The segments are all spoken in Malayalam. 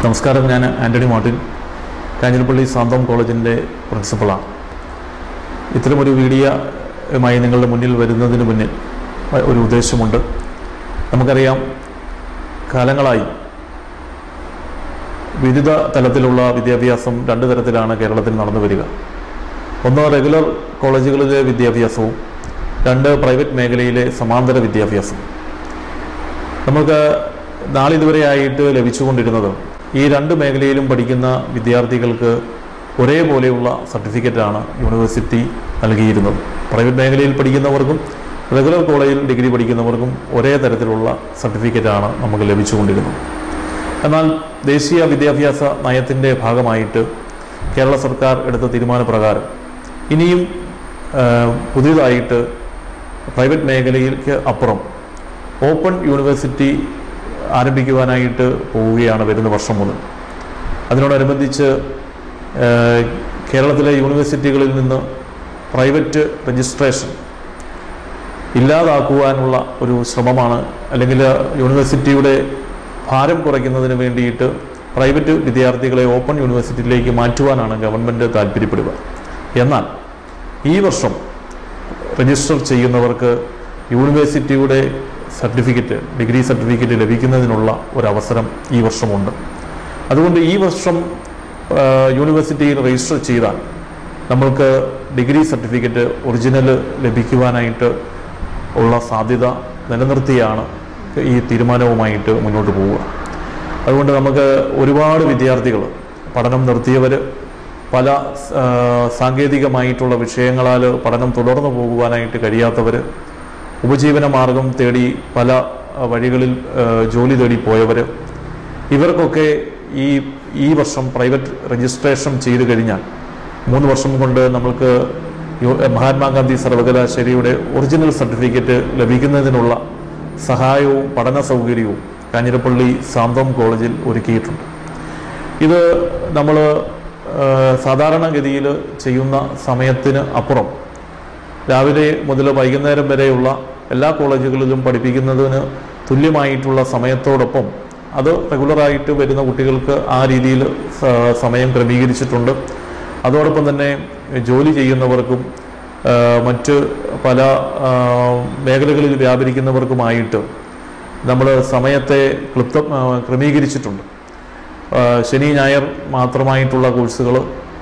നമസ്കാരം ഞാൻ ആൻ്റണി മാർട്ടിൻ കാഞ്ഞിരപ്പള്ളി സാന്തോം കോളേജിൻ്റെ പ്രിൻസിപ്പളാണ് ഇത്തരമൊരു വീഡിയോയുമായി നിങ്ങളുടെ മുന്നിൽ വരുന്നതിന് മുന്നിൽ ഒരു ഉദ്ദേശമുണ്ട് നമുക്കറിയാം കാലങ്ങളായി വിവിധ തലത്തിലുള്ള വിദ്യാഭ്യാസം രണ്ട് തരത്തിലാണ് കേരളത്തിൽ നടന്നു വരിക ഒന്ന് റെഗുലർ കോളേജുകളിലെ വിദ്യാഭ്യാസവും രണ്ട് പ്രൈവറ്റ് മേഖലയിലെ സമാന്തര വിദ്യാഭ്യാസം നമുക്ക് നാളിതുവരെയായിട്ട് ലഭിച്ചുകൊണ്ടിരുന്നത് ഈ രണ്ട് മേഖലയിലും പഠിക്കുന്ന വിദ്യാർത്ഥികൾക്ക് ഒരേപോലെയുള്ള സർട്ടിഫിക്കറ്റാണ് യൂണിവേഴ്സിറ്റി നൽകിയിരുന്നത് പ്രൈവറ്റ് മേഖലയിൽ പഠിക്കുന്നവർക്കും റെഗുലർ കോളേജിൽ ഡിഗ്രി പഠിക്കുന്നവർക്കും ഒരേ തരത്തിലുള്ള സർട്ടിഫിക്കറ്റാണ് നമുക്ക് ലഭിച്ചുകൊണ്ടിരുന്നത് എന്നാൽ ദേശീയ വിദ്യാഭ്യാസ നയത്തിൻ്റെ ഭാഗമായിട്ട് കേരള സർക്കാർ എടുത്ത തീരുമാനപ്രകാരം ഇനിയും ആ, പുതിയതായിട്ട് പ്രൈവറ്റ് മേഖലയിലേക്ക് അപ്പുറം ഓപ്പൺ യൂണിവേഴ്സിറ്റി ആരംഭിക്കുവാനായിട്ട് പോവുകയാണ് വരുന്ന വർഷം മുതൽ അതിനോടനുബന്ധിച്ച് ആ, കേരളത്തിലെ യൂണിവേഴ്സിറ്റികളിൽ നിന്ന് പ്രൈവറ്റ് രജിസ്ട്രേഷൻ ഇല്ലാതാക്കുവാനുള്ള ഒരു ശ്രമമാണ് അല്ലെങ്കിൽ യൂണിവേഴ്സിറ്റിയുടെ ഭാരം കുറയ്ക്കുന്നതിന് വേണ്ടിയിട്ട് പ്രൈവറ്റ് വിദ്യാർത്ഥികളെ ഓപ്പൺ യൂണിവേഴ്സിറ്റിയിലേക്ക് മാറ്റുവാനാണ് ഗവൺമെൻറ് താല്പര്യപ്പെടുക എന്നാൽ ഈ വർഷം രജിസ്റ്റർ ചെയ്യുന്നവർക്ക് യൂണിവേഴ്സിറ്റിയുടെ സർട്ടിഫിക്കറ്റ് ഡിഗ്രി സർട്ടിഫിക്കറ്റ് ലഭിക്കുന്നതിനുള്ള ഒരവസരം ഈ വർഷമുണ്ട് അതുകൊണ്ട് ഈ വർഷം ആ, യൂണിവേഴ്സിറ്റിയിൽ രജിസ്റ്റർ ചെയ്താൽ നമ്മൾക്ക് ഡിഗ്രി സർട്ടിഫിക്കറ്റ് ഒറിജിനൽ ലഭിക്കുവാനായിട്ട് ഉള്ള സാധ്യത നിലനിർത്തിയാണ് ഈ തീരുമാനവുമായിട്ട് മുന്നോട്ട് പോവുക അതുകൊണ്ട് നമുക്ക് ഒരുപാട് വിദ്യാർത്ഥികൾ പഠനം നിർത്തിയവർ പല ആ, സാങ്കേതികമായിട്ടുള്ള വിഷയങ്ങളാൽ പഠനം തുടർന്നു പോകുവാനായിട്ട് കഴിയാത്തവർ ഉപജീവന മാർഗം തേടി പല ആ, വഴികളിൽ ആ, ജോലി തേടി പോയവർ ഇവർക്കൊക്കെ ഈ ഈ വർഷം പ്രൈവറ്റ് രജിസ്ട്രേഷൻ ചെയ്തു കഴിഞ്ഞാൽ മൂന്ന് വർഷം കൊണ്ട് നമ്മൾക്ക് യു- മഹാത്മാഗാന്ധി സർവകലാശാലയുടെ ഒറിജിനൽ സർട്ടിഫിക്കറ്റ് ലഭിക്കുന്നതിനുള്ള സഹായവും പഠന സൗകര്യവും കാഞ്ഞിരപ്പള്ളി സാന്തോം കോളേജിൽ ഒരുക്കിയിട്ടുണ്ട് ഇത് നമ്മൾ സാധാരണഗതിയിൽ ചെയ്യുന്ന സമയത്തിന് അപ്പുറം രാവിലെ മുതൽ വൈകുന്നേരം വരെയുള്ള എല്ലാ കോളേജുകളിലും പഠിപ്പിക്കുന്നതിന് തുല്യമായിട്ടുള്ള സമയത്തോടൊപ്പം അത് റെഗുലറായിട്ട് വരുന്ന കുട്ടികൾക്ക് ആ രീതിയിൽ സ- സമയം ക്രമീകരിച്ചിട്ടുണ്ട് അതോടൊപ്പം തന്നെ ജോലി ചെയ്യുന്നവർക്കും ആ, മറ്റ് പല ആ, മേഖലകളിൽ വ്യാപരിക്കുന്നവർക്കുമായിട്ട് നമ്മൾ സമയത്തെ ക്ലിപ്തം ആ, ക്രമീകരിച്ചിട്ടുണ്ട് ആ, ശനി ഞായർ മാത്രമായിട്ടുള്ള കോഴ്സുകൾ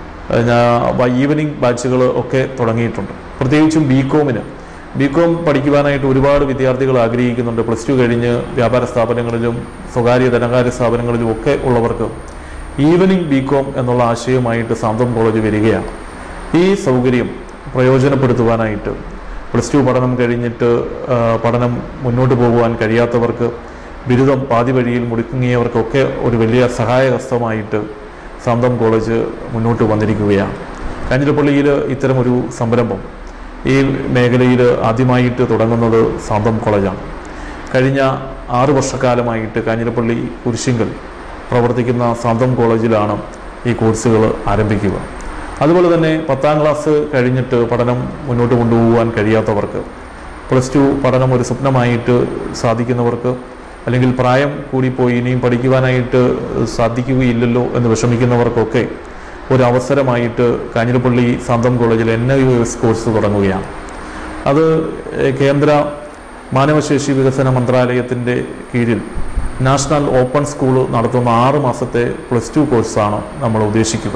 ഈവനിങ് ബാച്ചുകൾ ഒക്കെ തുടങ്ങിയിട്ടുണ്ട് പ്രത്യേകിച്ചും ബി കോമിന് ബി കോം പഠിക്കുവാനായിട്ട് ഒരുപാട് വിദ്യാർത്ഥികൾ ആഗ്രഹിക്കുന്നുണ്ട് പ്ലസ് ടു കഴിഞ്ഞ് വ്യാപാര സ്ഥാപനങ്ങളിലും സ്വകാര്യ ധനകാര്യ സ്ഥാപനങ്ങളിലും ഒക്കെ ഉള്ളവർക്ക് ഈവനിങ് ബി കോം എന്നുള്ള ആശയവുമായിട്ട് സാന്തം കോളേജ് വരികയാണ് ഈ സൗകര്യം പ്രയോജനപ്പെടുത്തുവാനായിട്ട് പ്ലസ് ടു പഠനം കഴിഞ്ഞിട്ട് ആ, പഠനം മുന്നോട്ട് പോകുവാൻ കഴിയാത്തവർക്ക് ബിരുദം പാതി വഴിയിൽ മുടങ്ങിയവർക്കൊക്കെ ഒരു വലിയ സഹായഹസ്തമായിട്ട് സാന്തം കോളേജ് മുന്നോട്ട് വന്നിരിക്കുകയാണ് കാഞ്ഞിരപ്പള്ളിയിൽ ഇത്തരമൊരു സംരംഭം ഈ മേഖലയിൽ ആദ്യമായിട്ട് തുടങ്ങുന്നത് സാന്തം കോളേജാണ് കഴിഞ്ഞ ആറ് വർഷക്കാലമായിട്ട് കാഞ്ഞിരപ്പള്ളി കുരിശിങ്കൽ പ്രവർത്തിക്കുന്ന സാന്തം കോളേജിലാണ് ഈ കോഴ്സുകൾ ആരംഭിക്കുക അതുപോലെ തന്നെ പത്താം ക്ലാസ് കഴിഞ്ഞിട്ട് പഠനം മുന്നോട്ട് കൊണ്ടുപോകാൻ കഴിയാത്തവർക്ക് പ്ലസ് ടു പഠനം ഒരു സ്വപ്നമായിട്ട് സാധിക്കുന്നവർക്ക് അല്ലെങ്കിൽ പ്രായം കൂടിപ്പോയി ഇനിയും പഠിക്കുവാനായിട്ട് സാധിക്കുകയില്ലല്ലോ എന്ന് വിഷമിക്കുന്നവർക്കൊക്കെ ഒരു അവസരമായിട്ട് കാഞ്ഞിരപ്പള്ളി സാന്തം കോളേജിൽ N I U S course തുടങ്ങുകയാണ് അത് ഏഹ്, കേന്ദ്ര മാനവശേഷി വികസന മന്ത്രാലയത്തിൻ്റെ കീഴിൽ നാഷണൽ ഓപ്പൺ സ്കൂൾ നടത്തുന്ന ആറ് മാസത്തെ പ്ലസ് ടു കോഴ്സാണ് നമ്മൾ ഉദ്ദേശിക്കുക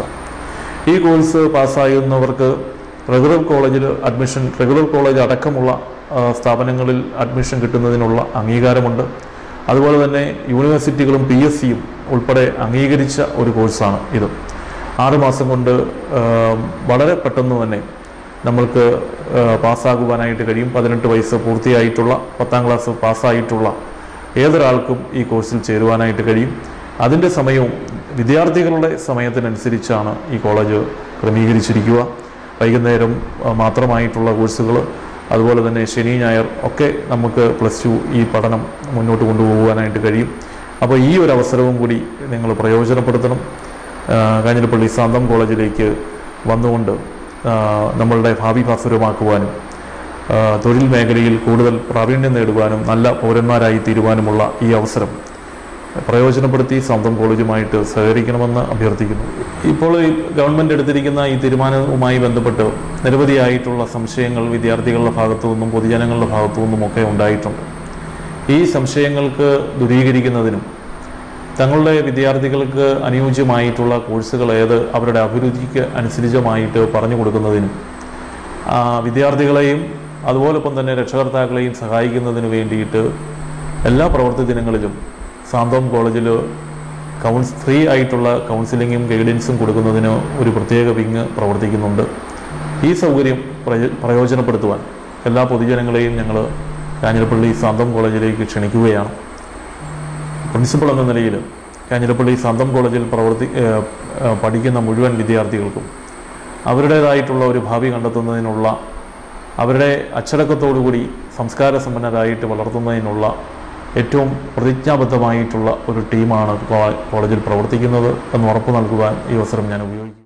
ഈ കോഴ്സ് പാസ്സാകുന്നവർക്ക് റെഗുലർ കോളേജിൽ അഡ്മിഷൻ റെഗുലർ കോളേജ് അടക്കമുള്ള ആ, സ്ഥാപനങ്ങളിൽ അഡ്മിഷൻ കിട്ടുന്നതിനുള്ള അംഗീകാരമുണ്ട് അതുപോലെ തന്നെ യൂണിവേഴ്സിറ്റികളും പി എസ് സിയും ഉൾപ്പെടെ അംഗീകരിച്ച ഒരു കോഴ്സാണ് ഇത് ആറുമാസം കൊണ്ട് ആ, വളരെ പെട്ടെന്ന് തന്നെ നമ്മൾക്ക് ആ, പാസ്സാകുവാനായിട്ട് കഴിയും പതിനെട്ട് വയസ്സ് പൂർത്തിയായിട്ടുള്ള പത്താം ക്ലാസ് പാസ്സായിട്ടുള്ള ഏതൊരാൾക്കും ഈ കോഴ്സിൽ ചേരുവാനായിട്ട് കഴിയും അതിൻ്റെ സമയവും വിദ്യാർത്ഥികളുടെ സമയത്തിനനുസരിച്ചാണ് ഈ കോളേജ് ക്രമീകരിച്ചിരിക്കുക വൈകുന്നേരം ആ, മാത്രമായിട്ടുള്ള കോഴ്സുകൾ അതുപോലെ തന്നെ ശനി ഞായർ ഒക്കെ നമുക്ക് പ്ലസ് ടു ഈ പഠനം മുന്നോട്ട് കൊണ്ടുപോകാനായിട്ട് കഴിയും അപ്പോൾ ഈ ഒരു അവസരവും കൂടി നിങ്ങൾ പ്രയോജനപ്പെടുത്തണം ആ, കാഞ്ഞിരപ്പള്ളി സാന്തം കോളേജിലേക്ക് വന്നുകൊണ്ട് ആ, നമ്മളുടെ ഭാവി ഭാസുരമാക്കുവാനും ആ, തൊഴിൽ മേഖലയിൽ കൂടുതൽ പ്രാവീണ്യം നേടുവാനും നല്ല പൗരന്മാരായി തീരുവാനുമുള്ള ഈ അവസരം പ്രയോജനപ്പെടുത്തി സ്വന്തം കോളേജുമായിട്ട് സഹകരിക്കണമെന്ന് അഭ്യർത്ഥിക്കുന്നു ഇപ്പോൾ ഈ ഗവൺമെൻറ് എടുത്തിരിക്കുന്ന ഈ തീരുമാനവുമായി ബന്ധപ്പെട്ട് നിരവധിയായിട്ടുള്ള സംശയങ്ങൾ വിദ്യാർത്ഥികളുടെ ഭാഗത്തു നിന്നും പൊതുജനങ്ങളുടെ ഭാഗത്തു നിന്നും ഒക്കെ ഉണ്ടായിട്ടുണ്ട് ഈ സംശയങ്ങൾക്ക് ദൂരീകരിക്കുന്നതിനും തങ്ങളുടെ വിദ്യാർത്ഥികൾക്ക് അനുയോജ്യമായിട്ടുള്ള കോഴ്സുകൾ ഏത് അവരുടെ അഭിരുചിക്ക് അനുസരിച്ചമായിട്ട് പറഞ്ഞു കൊടുക്കുന്നതിനും ആ, വിദ്യാർത്ഥികളെയും അതുപോലൊപ്പം തന്നെ രക്ഷകർത്താക്കളെയും സഹായിക്കുന്നതിന് വേണ്ടിയിട്ട് എല്ലാ പ്രവൃത്തി ദിനങ്ങളിലും സാന്തോം കോളേജിൽ കൗൺസ് ഫ്രീ ആയിട്ടുള്ള കൗൺസിലിങ്ങും ഗൈഡൻസും കൊടുക്കുന്നതിന് ഒരു പ്രത്യേക വിങ് പ്രവർത്തിക്കുന്നുണ്ട് ഈ സൗകര്യം പ്രയോ- പ്രയോജനപ്പെടുത്തുവാൻ എല്ലാ പൊതുജനങ്ങളെയും ഞങ്ങൾ കാഞ്ഞിരപ്പള്ളി സാന്തോം കോളേജിലേക്ക് ക്ഷണിക്കുകയാണ് പ്രിൻസിപ്പൾ എന്ന നിലയിൽ കാഞ്ഞിരപ്പള്ളി സാന്തം കോളേജിൽ പ്രവർത്തി ഏഹ്, ഏഹ്, പഠിക്കുന്ന മുഴുവൻ വിദ്യാർത്ഥികൾക്കും അവരുടേതായിട്ടുള്ള ഒരു ഭാവി കണ്ടെത്തുന്നതിനുള്ള അവരുടെ അച്ചടക്കത്തോടുകൂടി സംസ്കാര സമ്പന്നരായിട്ട് വളർത്തുന്നതിനുള്ള ഏറ്റവും പ്രതിജ്ഞാബദ്ധമായിട്ടുള്ള ഒരു ടീമാണ് കോ- കോളേജിൽ പ്രവർത്തിക്കുന്നത് എന്ന് ഉറപ്പു നൽകുവാൻ ഈ അവസരം ഞാൻ ഉപയോഗിക്കും